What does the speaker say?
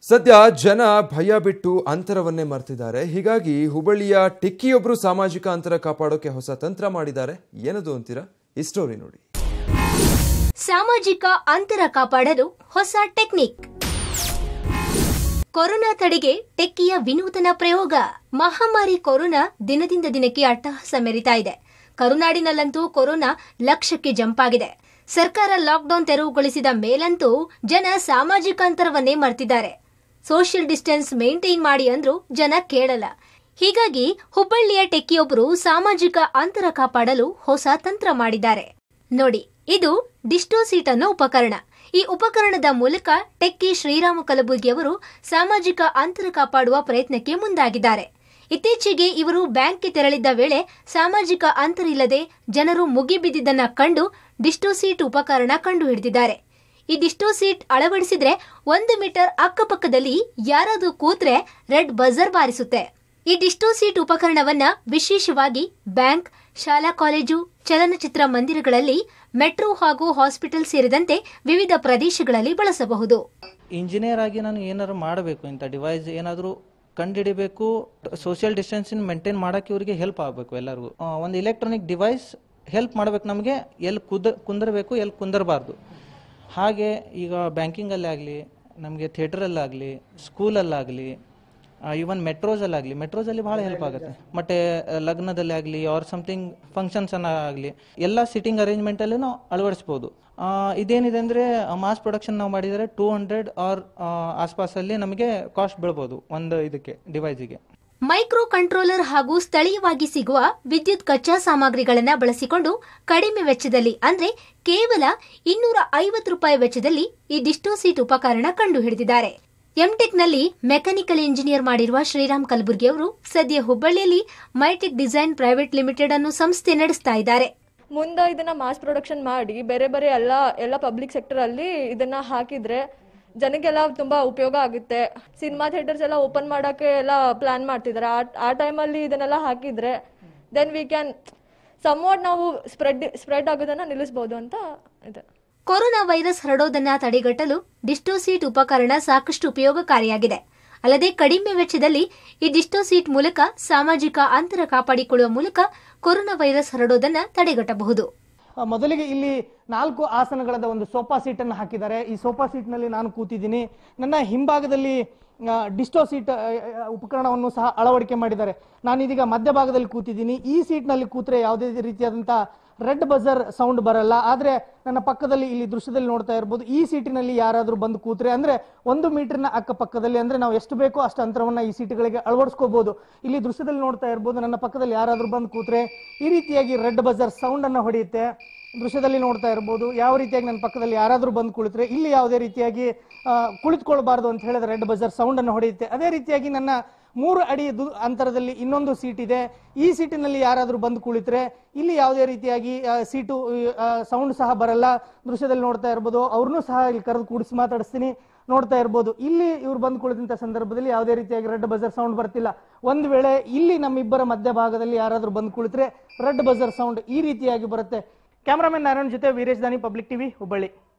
ಸದ್ಯ ಜನ ಭಯ ಬಿಟ್ಟು ಅಂತರವನ್ನೇ ಮರ್ತಿದ್ದಾರೆ ಹೀಗಾಗಿ ಹುಬ್ಬಳ್ಳಿಯ ಟಿಕ್ಕಿಯೊಬ್ರು ಸಾಮಾಜಿಕ ಅಂತರ ಕಾಪಾಡೋಕೆ ಹೊಸ ತಂತ್ರ ಮಾಡಿದ್ದಾರೆ ಏನದು ಅಂತೀರಾ ಈ ಸ್ಟೋರಿ ನೋಡಿ ಸಾಮಾಜಿಕ ಅಂತರ ಕಾಪಾಡಲು ಹೊಸ ಟೆಕ್ನಿಕ್ ಕೊರೋನಾ ತಡೆಗೆ ಟೆಕ್ಕಿಯ ವಿನೂತನ ಪ್ರಯೋಗ ಮಹಾಮಾರಿ ಕೊರೋನಾ ದಿನದಿಂದ ದಿನಕ್ಕೆ ಅಟ್ಟಹಾಸ ಮೆರಿತಾ ಇದೆ ಕರುನಾಡಿನಲ್ಲಂತೂ ಕೊರೋನಾ ಲಕ್ಷಕ್ಕೆ ಜಂಪ್ ಆಗಿದೆ ಸರ್ಕಾರ ಲಾಕ್ಡೌನ್ ತೆರವುಗೊಳಿಸಿದ ಮೇಲಂತೂ ಜನ ಸಾಮಾಜಿಕ ಅಂತರವನ್ನೇ ಮರ್ತಿದ್ದಾರೆ ಸೋಷಿಯಲ್ ಡಿಸ್ಟೆನ್ಸ್ ಮೇಂಟೈನ್ ಮಾಡಿ ಅಂದ್ರೂ ಜನ ಕೇಳಲ್ಲ ಹೀಗಾಗಿ ಹುಬ್ಬಳ್ಳಿಯ ಟೆಕ್ಕಿಯೊಬ್ಬರು ಸಾಮಾಜಿಕ ಅಂತರ ಕಾಪಾಡಲು ಹೊಸ ತಂತ್ರ ಮಾಡಿದ್ದಾರೆ ನೋಡಿ ಇದು ಡಿಸ್ಟೋಸೀಟ್ ಅನ್ನೋ ಉಪಕರಣ ಈ ಉಪಕರಣದ ಮೂಲಕ ಟೆಕ್ಕಿ ಶ್ರೀರಾಮ ಕಲಬುರ್ಗಿ ಅವರು ಸಾಮಾಜಿಕ ಅಂತರ ಕಾಪಾಡುವ ಪ್ರಯತ್ನಕ್ಕೆ ಮುಂದಾಗಿದ್ದಾರೆ ಇತ್ತೀಚೆಗೆ ಇವರು ಬ್ಯಾಂಕ್ಗೆ ತೆರಳಿದ್ದ ವೇಳೆ ಸಾಮಾಜಿಕ ಅಂತರ ಇಲ್ಲದೆ ಜನರು ಮುಗಿಬಿದ್ದಿದ್ದನ್ನ ಕಂಡು ಡಿಸ್ಟೋಸೀಟ್ ಉಪಕರಣ ಕಂಡುಹಿಡಿದಿದ್ದಾರೆ ಈ ಡಿಸ್ಟೋಸೀಟ್ ಅಳವಡಿಸಿದ್ರೆ ಒಂದು ಮೀಟರ್ ಅಕ್ಕಪಕ್ಕದಲ್ಲಿ ಯಾರಾದ್ರೂ ಕೂತ್ರೆ ರೆಡ್ ಬಜರ್ ಬಾರಿಸುತ್ತೆ ಈ ಡಿಸ್ಟೋಸೀಟ್ ಉಪಕರಣವನ್ನ ವಿಶೇಷವಾಗಿ ಬ್ಯಾಂಕ್ ಶಾಲಾ ಕಾಲೇಜು ಚಲನಚಿತ್ರ ಮಂದಿರಗಳಲ್ಲಿ ಮೆಟ್ರೋ ಹಾಗೂ ಹಾಸ್ಪಿಟಲ್ ಸೇರಿದಂತೆ ವಿವಿಧ ಪ್ರದೇಶಗಳಲ್ಲಿ ಬಳಸಬಹುದು ಇಂಜಿನಿಯರ್ ಆಗಿ ನಾನು ಏನಾದ್ರು ಮಾಡಬೇಕು ಇಂಥ ಡಿವೈಸ್ ಏನಾದರೂ ಕಂಡುಹಿಡಿಬೇಕು ಸೋಷಿಯಲ್ ಡಿಸ್ಟೆನ್ಸಿನ ಮೇಂಟೈನ್ ಮಾಡೋಕ್ಕೆ ಇವರಿಗೆ ಹೆಲ್ಪ್ ಆಗಬೇಕು ಎಲ್ಲರಿಗೂ ಆ, ಒಂದು ಇಲೆಕ್ಟ್ರಾನಿಕ್ ಡಿವೈಸ್ ಹೆಲ್ಪ್ ಮಾಡಬೇಕು ನಮಗೆ ಎಲ್ಲಿ ಕುದ ಕುಂದರಬೇಕು ಎಲ್ಲಿ ಕುಂದರಬಾರ್ದು ಹಾಗೆ ಈಗ ಬ್ಯಾಂಕಿಂಗಲ್ಲಿ ಆಗಲಿ ನಮಗೆ ಥಿಯೇಟ್ರಲ್ಲಾಗಲಿ ಸ್ಕೂಲಲ್ಲಾಗಲಿ ಈವನ್ ಮೆಟ್ರೋಸಲ್ಲಾಗಲಿ ಮೆಟ್ರೋಸಲ್ಲಿ ಭಾಳ ಹೆಲ್ಪ್ ಆಗುತ್ತೆ ಮತ್ತೆ ಆ, ಲಗ್ನದಲ್ಲಿ ಆಗಲಿ ಆರ್ ಸಮಥಿಂಗ್ ಫಂಕ್ಷನ್ಸ್ ಆಗಲಿ ಎಲ್ಲ ಸಿಟ್ಟಿಂಗ್ ಅರೇಂಜ್ಮೆಂಟಲ್ಲಿ ನಾವು ಅಳವಡಿಸ್ಬೋದು ಆ, ಇದೇನಿದೆ ಅಂದರೆ ಮಾಸ್ ಪ್ರೊಡಕ್ಷನ್ ನಾವು ಮಾಡಿದರೆ ಟೂ ಹಂಡ್ರೆಡ್ ಆರ್ ಆಸ್ಪಾಸಲ್ಲಿ ನಮಗೆ ಕಾಸ್ಟ್ ಬೀಳ್ಬೋದು ಒಂದು ಇದಕ್ಕೆ ಡಿವೈಸಿಗೆ ಮೈಕ್ರೋ ಕಂಟ್ರೋಲರ್ ಹಾಗೂ ಸ್ಥಳೀಯವಾಗಿ ಸಿಗುವ ವಿದ್ಯುತ್ ಕಚ್ಚಾ ಸಾಮಗ್ರಿಗಳನ್ನ ಬಳಸಿಕೊಂಡು ಕಡಿಮೆ ವೆಚ್ಚದಲ್ಲಿ ಅಂದ್ರೆ ಕೇವಲ ಇನ್ನೂರ ಐವತ್ತು ರೂಪಾಯಿ ವೆಚ್ಚದಲ್ಲಿ ಈ ಡಿಸ್ಟೋಸೀಟ್ ಉಪಕರಣ ಕಂಡುಹಿಡಿದಿದ್ದಾರೆ ಎಂಟೆಕ್ನಲ್ಲಿ ಮೆಕ್ಯಾನಿಕಲ್ ಇಂಜಿನಿಯರ್ ಮಾಡಿರುವ ಶ್ರೀರಾಮ್ ಕಲಬುರ್ಗಿ ಅವರು ಸದ್ಯ ಹುಬ್ಬಳ್ಳಿಯಲ್ಲಿ ಮೈಟೆಕ್ ಡಿಸೈನ್ ಪ್ರೈವೇಟ್ ಲಿಮಿಟೆಡ್ ಅನ್ನು ಸಂಸ್ಥೆ ನಡೆಸ್ತಾ ಇದ್ದಾರೆ ಮುಂದೆ ಇದನ್ನ ಮಾಸ್ ಪ್ರೊಡಕ್ಷನ್ ಮಾಡಿ ಬೇರೆ ಬೇರೆ ಎಲ್ಲ ಎಲ್ಲ ಪಬ್ಲಿಕ್ ಸೆಕ್ಟರ್ ಅಲ್ಲಿ ಇದನ್ನ ಹಾಕಿದ್ರೆ ಜನಕ್ಕೆಲ್ಲ ತುಂಬಾ ಉಪಯೋಗ ಆಗುತ್ತೆ ಸಿನಿಮಾ ಥಿಯೇಟರ್ಸ್ ಎಲ್ಲ ಓಪನ್ ಮಾಡಕ್ಕೆ ಎಲ್ಲ ಪ್ಲಾನ್ ಮಾಡ್ತಿದ್ದಾರೆ ಆ ಆ ಟೈಮಲ್ಲಿ ಇದನ್ನೆಲ್ಲ ಹಾಕಿದ್ರೆ ದೆನ್ ವಿ ಕ್ಯಾನ್ ಸಮ್ವಾಟ್ ನಾವು ಸ್ಪ್ರೆಡ್ ಸ್ಪ್ರೆಡ್ ಆಗೋದನ್ನ ನಿಲ್ಲಿಸ್ಬೋದು ಅಂತ ಇದೆ ಕೊರೋನಾ ವೈರಸ್ ಹರಡೋದನ್ನ ತಡೆಗಟ್ಟಲು ಡಿಸ್ಟೋಸೀಟ್ ಉಪಕರಣ ಸಾಕಷ್ಟು ಉಪಯೋಗಕಾರಿಯಾಗಿದೆ ಅಲ್ಲದೆ ಕಡಿಮೆ ವೆಚ್ಚದಲ್ಲಿ ಈ ಡಿಸ್ಟೋಸೀಟ್ ಮೂಲಕ ಸಾಮಾಜಿಕ ಅಂತರ ಕಾಪಾಡಿಕೊಳ್ಳುವ ಮೂಲಕ ಕೊರೋನಾ ವೈರಸ್ ಹರಡೋದನ್ನ ತಡೆಗಟ್ಟಬಹುದು ಆ, ಮೊದಲಿಗೆ ಇಲ್ಲಿ ನಾಲ್ಕು ಆಸನಗಳದ ಒಂದು ಸೋಫಾ ಸೀಟ್ ಅನ್ನು ಹಾಕಿದ್ದಾರೆ ಈ ಸೋಫಾ ಸೀಟ್ ನಲ್ಲಿ ನಾನು ಕೂತಿದ್ದೀನಿ ನನ್ನ ಹಿಂಭಾಗದಲ್ಲಿ ಆ, ಡಿಸ್ಟೋ ಸೀಟ್ ಆ, ಆ, ಉಪಕರಣವನ್ನು ಸಹ ಅಳವಡಿಕೆ ಮಾಡಿದ್ದಾರೆ ನಾನು ಇದೀಗ ಮಧ್ಯಭಾಗದಲ್ಲಿ ಕೂತಿದ್ದೀನಿ ಈ ಸೀಟ್ ನಲ್ಲಿ ಕೂತ್ರೆ ಯಾವುದೇ ರೀತಿಯಾದಂತ ರೆಡ್ ಬಜರ್ ಸೌಂಡ್ ಬರಲ್ಲ ಆದ್ರೆ ನನ್ನ ಪಕ್ಕದಲ್ಲಿ ಇಲ್ಲಿ ದೃಶ್ಯದಲ್ಲಿ ನೋಡ್ತಾ ಇರ್ಬೋದು ಈ ಸೀಟಿನಲ್ಲಿ ಯಾರಾದ್ರೂ ಬಂದು ಕೂತ್ರೆ ಅಂದ್ರೆ ಒಂದು ಮೀಟರ್ನ ಅಕ್ಕಪಕ್ಕದಲ್ಲಿ ಅಂದ್ರೆ ನಾವು ಎಷ್ಟು ಬೇಕೋ ಅಷ್ಟು ಅಂತರವನ್ನ ಈ ಸೀಟ್ಗಳಿಗೆ ಅಳವಡಿಸ್ಕೋಬಹುದು ಇಲ್ಲಿ ದೃಶ್ಯದಲ್ಲಿ ನೋಡ್ತಾ ಇರ್ಬೋದು ನನ್ನ ಪಕ್ಕದಲ್ಲಿ ಯಾರಾದ್ರೂ ಬಂದು ಕೂತ್ರೆ ಈ ರೀತಿಯಾಗಿ ರೆಡ್ ಬಜರ್ ಸೌಂಡ್ ಅನ್ನ ಹೊಡೆಯುತ್ತೆ ದೃಶ್ಯದಲ್ಲಿ ನೋಡ್ತಾ ಇರ್ಬೋದು ಯಾವ ರೀತಿಯಾಗಿ ನನ್ನ ಪಕ್ಕದಲ್ಲಿ ಯಾರಾದ್ರೂ ಬಂದು ಕುಳಿತರೆ ಇಲ್ಲಿ ಯಾವುದೇ ರೀತಿಯಾಗಿ ಆ, ಕುಳಿತುಕೊಳ್ಬಾರ್ದು ಅಂತ ಹೇಳಿದ್ರೆ ರೆಡ್ ಬಜರ್ ಸೌಂಡ್ ಅನ್ನು ಹೊಡೆಯುತ್ತೆ ಅದೇ ರೀತಿಯಾಗಿ ನನ್ನ ಮೂರು ಅಡಿ ದು ಅಂತರದಲ್ಲಿ ಇನ್ನೊಂದು ಸೀಟ್ ಇದೆ ಈ ಸೀಟಿನಲ್ಲಿ ಯಾರಾದ್ರೂ ಬಂದು ಕುಳಿತರೆ ಇಲ್ಲಿ ಯಾವುದೇ ರೀತಿಯಾಗಿ ಆ, ಸೀಟು ಸೌಂಡ್ ಸಹ ಬರಲ್ಲ ದೃಶ್ಯದಲ್ಲಿ ನೋಡ್ತಾ ಇರ್ಬೋದು ಅವ್ರನ್ನೂ ಸಹ ಇಲ್ಲಿ ಕರೆದು ಕೂಡಿಸಿ ಮಾತಾಡಿಸ್ತೀನಿ ನೋಡ್ತಾ ಇರ್ಬೋದು ಇಲ್ಲಿ ಇವ್ರು ಬಂದು ಕುಳಿತಂತ ಸಂದರ್ಭದಲ್ಲಿ ಯಾವುದೇ ರೀತಿಯಾಗಿ ರೆಡ್ ಬಜರ್ ಸೌಂಡ್ ಬರ್ತಿಲ್ಲ ಒಂದು ವೇಳೆ ಇಲ್ಲಿ ನಮ್ಮಿಬ್ಬರ ಮಧ್ಯಭಾಗದಲ್ಲಿ ಯಾರಾದ್ರೂ ಬಂದು ಕುಳಿತರೆ ರೆಡ್ ಬಜರ್ ಸೌಂಡ್ ಈ ರೀತಿಯಾಗಿ ಬರುತ್ತೆ ಕ್ಯಾಮರಾಮನ್ ನಾರಾಯಣ್ ಜೊತೆ ವೀರೇಶ್ ದಾನಿ ಪಬ್ಲಿಕ್ ಟಿವಿ ಹುಬ್ಬಳ್ಳಿ